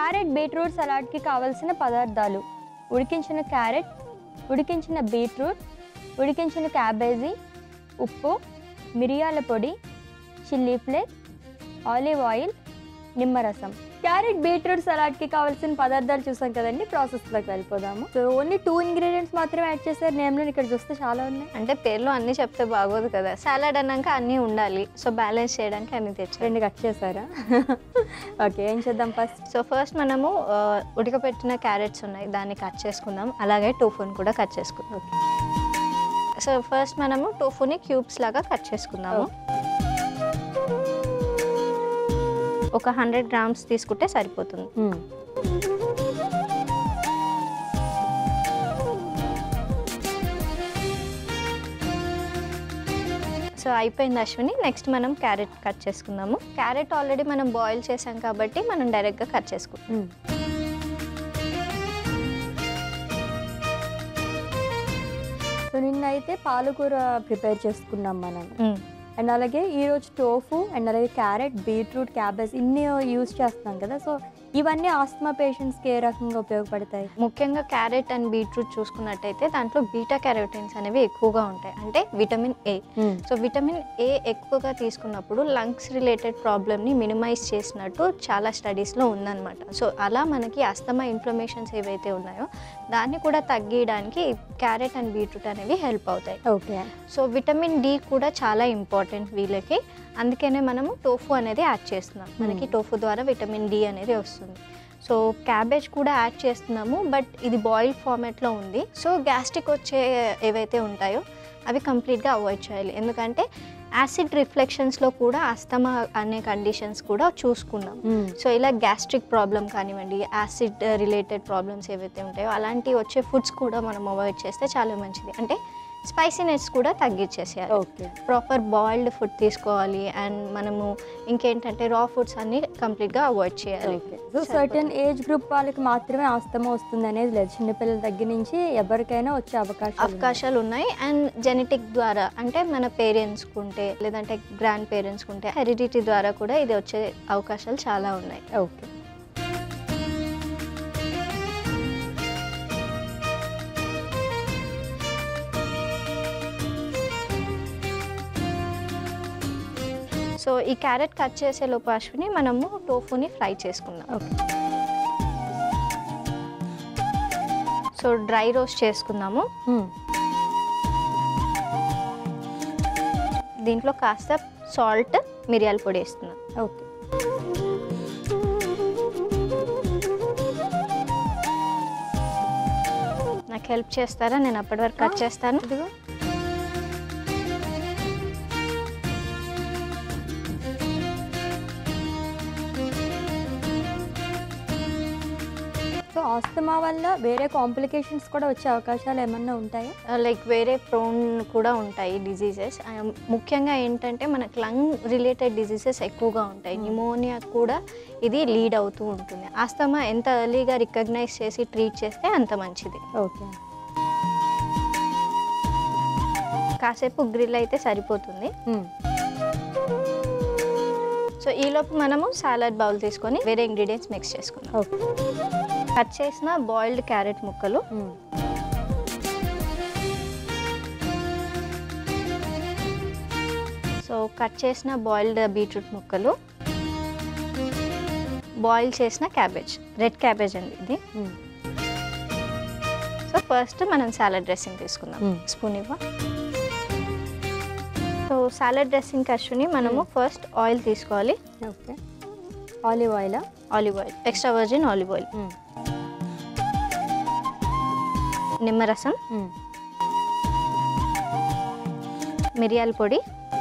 Carrot beetroot సలాడ్కి కావలసిన పదార్థాలు ఉడికించిన క్యారెట్ ఉడికించిన బీట్రూట్ ఉడికించిన క్యాబేజీ ఉప్పు మిరియాల పొడి చిల్లీ ఫ్లేక్ ఆలివ్ ఆయిల్ నిమ్మరసం క్యారెట్ బీట్రూట్ సలాడ్కి కావాల్సిన పదార్థాలు చూసాం కదండి ప్రాసెస్లోకి వెళ్ళిపోదాము సో ఓన్లీ టూ ఇంగ్రీడియంట్స్ మాత్రమే యాడ్ చేశారు నేమ్లో ఇక్కడ చూస్తే చాలా ఉన్నాయి అంటే పేర్లు అన్నీ చెప్తే బాగోదు కదా సాలడ్ అన్నాక అన్నీ ఉండాలి సో బ్యాలెన్స్ చేయడానికి అన్నీ తెచ్చాను రెండు కట్ చేశారా ఓకే ఏం చేద్దాం ఫస్ట్ సో ఫస్ట్ మనము ఆ, ఉడకపెట్టిన క్యారెట్స్ ఉన్నాయి దాన్ని కట్ చేసుకుందాం అలాగే టోఫుని కూడా కట్ చేసుకుందాం సో ఫస్ట్ మనము టోఫుని క్యూబ్స్ లాగా కట్ చేసుకుందాము ఒక హండ్రెడ్ గ్రామ్స్ తీసుకుంటే సరిపోతుంది సో అయిపోయింది అశ్విని నెక్స్ట్ మనం క్యారెట్ కట్ చేసుకుందాము క్యారెట్ ఆల్రెడీ మనం బాయిల్ చేసాం కాబట్టి మనం డైరెక్ట్గా కట్ చేసుకుందాం సో నిన్న అయితే పాలకూర ప్రిపేర్ చేసుకున్నాం మనం అండ్ అలాగే ఈరోజు టోఫు అండ్ అలాగే క్యారెట్ బీట్రూట్ క్యాబేజ్ ఇన్ని యూస్ చేస్తున్నాం కదా సో ఇవన్నీ ఆస్తమా పేషెంట్స్కి ఏ రకంగా ఉపయోగపడతాయి ముఖ్యంగా క్యారెట్ అండ్ బీట్రూట్ చూసుకున్నట్టయితే దాంట్లో బీటా క్యారోటిన్స్ అనేవి ఎక్కువగా ఉంటాయి అంటే vitamin A so vitamin A ఎక్కువగా తీసుకున్నప్పుడు లంగ్స్ రిలేటెడ్ ప్రాబ్లమ్ని మినిమైజ్ చేసినట్టు చాలా స్టడీస్లో ఉందన్నమాట సో అలా మనకి అస్తమా ఇన్ఫ్లమేషన్స్ ఏవైతే ఉన్నాయో దాన్ని కూడా తగ్గించడానికి క్యారెట్ అండ్ బీట్రూట్ అనేవి హెల్ప్ అవుతాయి ఓకే సో విటమిన్ డి కూడా చాలా ఇంపార్టెంట్ వీళ్ళకి అందుకనే మనము టోఫు అనేది యాడ్ చేస్తున్నాం మనకి Hmm. టోఫు ద్వారా విటమిన్ డి అనేది వస్తుంది సో క్యాబేజ్ కూడా యాడ్ చేస్తున్నాము బట్ ఇది బాయిల్ ఫార్మాట్లో ఉంది సో గ్యాస్ట్రిక్ వచ్చే ఏవైతే ఉంటాయో అవి కంప్లీట్గా అవాయిడ్ చేయాలి ఎందుకంటే యాసిడ్ రిఫ్లెక్షన్స్లో కూడా అస్తమా అనే కండిషన్స్ కూడా చూసుకున్నాం సో ఇలా గ్యాస్ట్రిక్ ప్రాబ్లం కానివ్వండి యాసిడ్ రిలేటెడ్ ప్రాబ్లమ్స్ ఏవైతే ఉంటాయో అలాంటి వచ్చే ఫుడ్స్ కూడా మనం అవాయిడ్ చేస్తే చాలా మంచిది అంటే స్పైసీనెస్ కూడా తగ్గించేసేయాలి ఓకే ప్రాపర్ బాయిల్డ్ ఫుడ్ తీసుకోవాలి అండ్ మనము ఇంకేంటంటే రా ఫుడ్స్ అన్ని కంప్లీట్గా అవాయిడ్ చేయాలి సో సర్టన్ ఏజ్ గ్రూప్ వాళ్ళకి మాత్రమే ఆస్తమా వస్తుంది అనేది లేదు చిన్నపిల్లల దగ్గర నుంచి ఎవరికైనా వచ్చే అవకాశం అవకాశాలు ఉన్నాయి అండ్ జెనెటిక్ ద్వారా అంటే మన పేరెంట్స్కి ఉంటే లేదంటే గ్రాండ్ పేరెంట్స్కి ఉంటే హెరిడిటీ ద్వారా కూడా ఇది వచ్చే అవకాశాలు చాలా ఉన్నాయి ఓకే సో ఈ క్యారెట్ కట్ చేసే లోపు అశ్విని మనము టోఫుని ఫ్రై చేసుకుందాం ఓకే సో డ్రై రోస్ట్ చేసుకుందాము దీంట్లో కాస్త సాల్ట్ మిరియాల పొడి వేస్తున్నాం ఓకే నాకు హెల్ప్ చేస్తారా నేను అప్పటి వరకు కట్ చేస్తాను ఇదిగో సో ఆస్తమా వల్ల వేరే కాంప్లికేషన్స్ కూడా వచ్చే అవకాశాలు ఏమన్నా ఉంటాయా లైక్ వేరే ప్రోన్ కూడా ఉంటాయి డిజీజెస్ ముఖ్యంగా ఏంటంటే మనకు లంగ్ రిలేటెడ్ డిజీజెస్ ఎక్కువగా ఉంటాయి న్యూమోనియా కూడా ఇది లీడ్ అవుతూ ఉంటుంది ఆస్తమా ఎంత ఎర్లీగా రికగ్నైజ్ చేసి ట్రీట్ చేస్తే అంత మంచిది ఓకే కాసేపు గ్రిల్ అయితే సరిపోతుంది సో ఈలోపు మనము సాలడ్ బౌల్ తీసుకొని వేరే ఇంగ్రీడియంట్స్ మిక్స్ చేసుకుందాం ఓకే కట్ చేసిన బాయిల్డ్ క్యారెట్ ముక్కలు సో కట్ చేసిన బాయిల్డ్ బీట్రూట్ ముక్కలు బాయిల్ చేసిన క్యాబేజ్ రెడ్ క్యాబేజ్ అండి ఇది సో ఫస్ట్ మనం సాలడ్ డ్రెస్సింగ్ తీసుకుందాం Hmm. స్పూన్ ఇవ్వ సో సాలడ్ డ్రెస్సింగ్ అశ్విని మనము ఫస్ట్ ఆయిల్ తీసుకోవాలి ఓకే ఆలివ్ ఆయిలా olive oil extra virgin olive oil నిమ్మరసం మిరియాల పొడి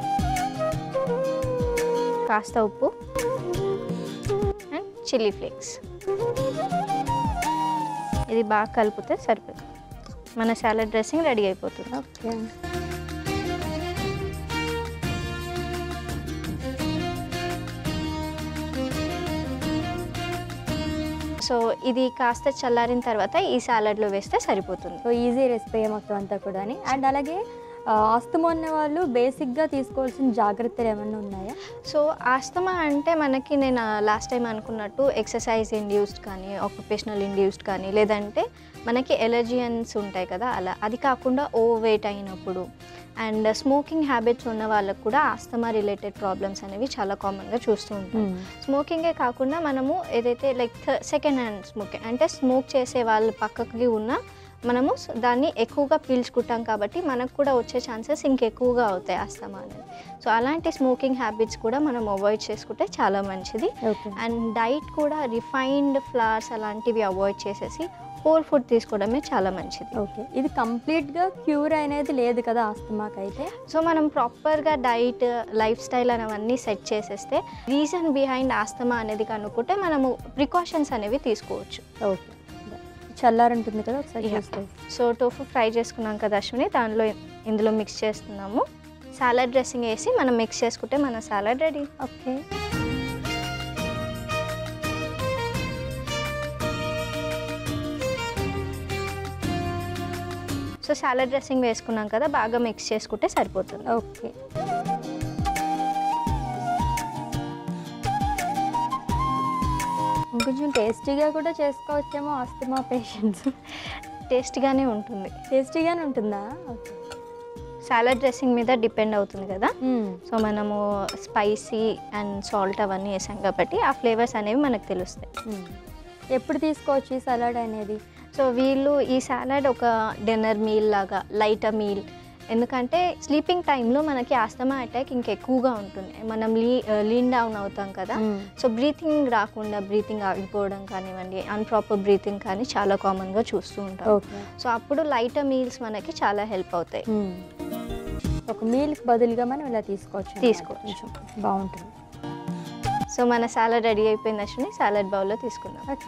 కాస్త ఉప్పు అండ్ చిల్లీ ఫ్లేక్స్ ఇది బాగా కలిపితే సరిపోతుంది మన సాలడ్ డ్రెస్సింగ్ రెడీ అయిపోతుంది ఓకే సో ఇది కాస్త చల్లారిన తర్వాత ఈ సాలడ్లో వేస్తే సరిపోతుంది సో ఈజీ రెసిపీ మొత్తం అంతా కూడా అండ్ అలాగే ఆస్తమా ఉన్న వాళ్ళు బేసిక్గా తీసుకోవాల్సిన జాగ్రత్తలు ఏమైనా ఉన్నాయా సో ఆస్తమా అంటే మనకి నేను లాస్ట్ టైం అనుకున్నట్టు ఎక్సర్సైజ్ ఇండ్యూస్డ్ కానీ ఆక్యుపేషనల్ ఇండ్యూస్డ్ కానీ లేదంటే మనకి ఎలర్జియన్స్ ఉంటాయి కదా అలా అది కాకుండా ఓవర్ వెయిట్ అయినప్పుడు అండ్ స్మోకింగ్ హ్యాబిట్స్ ఉన్న వాళ్ళకు కూడా ఆస్తమా రిలేటెడ్ ప్రాబ్లమ్స్ అనేవి చాలా కామన్గా చూస్తూ ఉంటాం స్మోకింగే కాకుండా మనము ఏదైతే లైక్ సెకండ్ హ్యాండ్ స్మోకింగ్ అంటే స్మోక్ చేసే వాళ్ళ పక్కకి ఉన్న మనము స- దాన్ని ఎక్కువగా పీల్చుకుంటాం కాబట్టి మనకు కూడా వచ్చే ఛాన్సెస్ ఇంకెక్కువగా అవుతాయి ఆస్తమా అనేది సో అలాంటి స్మోకింగ్ హ్యాబిట్స్ కూడా మనం అవాయిడ్ చేసుకుంటే చాలా మంచిది ఓకే అండ్ డైట్ కూడా రిఫైన్డ్ ఫ్లవర్స్ అలాంటివి అవాయిడ్ చేసేసి హోల్ ఫుడ్ తీసుకోవడమే చాలా మంచిది ఓకే ఇది కంప్లీట్గా క్యూర్ అనేది లేదు కదా ఆస్తమాకి అయితే సో మనం ప్రాపర్గా డైట్ లైఫ్ స్టైల్ అవన్నీ సెట్ చేసేస్తే రీజన్ బిహైండ్ ఆస్తమా అనేది కనుక్కుంటే మనము ప్రికాషన్స్ అనేవి తీసుకోవచ్చు ఓకే చల్లారంటుంది కదా ఒకసారి Yeah. చూస్తే సో టోఫు ఫ్రై చేసుకున్నాం కదా అశ్విని దానిలో ఇందులో మిక్స్ చేస్తున్నాము సాలడ్ డ్రెస్సింగ్ వేసి మనం మిక్స్ చేసుకుంటే మన salad ready okay so salad dressing వేసుకున్నాం కదా బాగా మిక్స్ చేసుకుంటే సరిపోతుంది ఓకే ఇంకొంచెం టేస్టీగా కూడా చేసుకోవచ్చేమో ఆస్తమా పేషెంట్స్ టేస్టీగానే ఉంటుంది టేస్టీగానే ఉంటుందా ఓకే సాలడ్ డ్రెస్సింగ్ మీద డిపెండ్ అవుతుంది కదా మ్మ్. సో మనము స్పైసీ అండ్ సాల్ట్ అవన్నీ వేసాం కాబట్టి ఆ ఫ్లేవర్స్ అనేవి మనకు తెలుస్తాయి మ్మ్. ఎప్పుడు తీసుకోవచ్చు ఈ సలాడ్ అనేది సో వీళ్ళు ఈ సాలడ్ ఒక డిన్నర్ మీల్ లాగా లైట్ మీల్ ఎందుకంటే స్లీపింగ్ టైంలో మనకి ఆస్తమా అటాక్ ఇంకెక్కువగా ఉంటుంది మనం లీ లీన్ డౌన్ అవుతాం కదా మ్మ్. సో బ్రీతింగ్ రాకుండా బ్రీతింగ్ ఆగిపోవడం కానివ్వండి అన్ప్రాపర్ బ్రీతింగ్ కానీ చాలా కామన్గా చూస్తూ ఉంటాం ఓకే సో అప్పుడు లైట్ మీల్స్ మనకి చాలా హెల్ప్ అవుతాయి మ్మ్. ఒక మీల్కి బదులుగా మనం ఇలా తీసుకోవచ్చు అన్నమాట. తీసుకోవచ్చు. కొంచెం బాగుంటుంది సో మన సాలడ్ రెడీ అయిపోయింది అశ్విని సాలడ్ బౌల్లో తీసుకుందాం ఓకే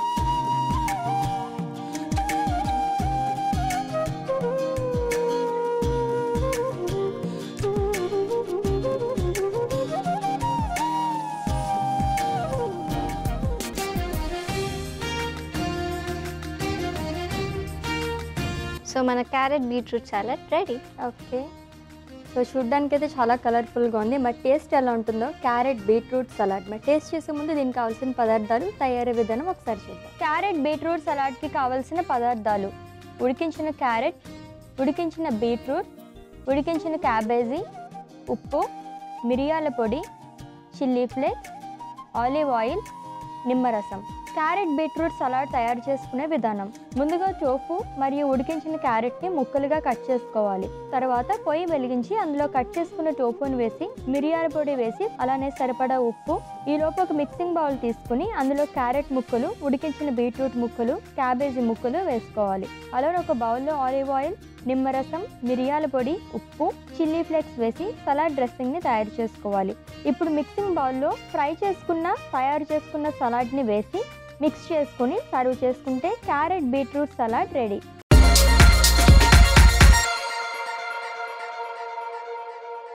సో మన carrot beetroot salad ready okay so చూడ్డానికి అయితే చాలా కలర్ఫుల్గా ఉంది మరి టేస్ట్ ఎలా ఉంటుందో క్యారెట్ బీట్రూట్ సలాడ్ మరి టేస్ట్ చేసే ముందు దీనికి కావాల్సిన పదార్థాలు తయారీ విధానం ఒకసారి చూద్దాం క్యారెట్ బీట్రూట్ సలాడ్కి కావాల్సిన పదార్థాలు ఉడికించిన క్యారెట్ ఉడికించిన బీట్రూట్ ఉడికించిన క్యాబేజీ ఉప్పు మిరియాల పొడి చిల్లీ ఫ్లేక్స్ ఆలివ్ ఆయిల్ నిమ్మరసం క్యారెట్ బీట్రూట్ సలాడ్ తయారు చేసుకునే విధానం ముందుగా టోఫు మరియు ఉడికించిన క్యారెట్ని ముక్కలుగా కట్ చేసుకోవాలి తర్వాత పొయ్యి వెలిగించి అందులో కట్ చేసుకున్న టోఫుని వేసి మిరియాల పొడి వేసి అలానే సరిపడా ఉప్పు ఈ లోపు ఒక మిక్సింగ్ బౌల్ తీసుకుని అందులో క్యారెట్ ముక్కలు ఉడికించిన బీట్రూట్ ముక్కలు క్యాబేజీ ముక్కలు వేసుకోవాలి అలానే ఒక బౌల్లో ఆలివ్ ఆయిల్ నిమ్మరసం మిరియాల పొడి ఉప్పు చిల్లీ ఫ్లేక్స్ వేసి సలాడ్ డ్రెస్సింగ్ని తయారు చేసుకోవాలి ఇప్పుడు మిక్సింగ్ బౌల్లో ఫ్రై చేసుకున్న తయారు చేసుకున్న సలాడ్ని వేసి మిక్స్ చేసుకుని సర్వ్ చేసుకుంటే క్యారెట్ బీట్రూట్ సలాడ్ రెడీ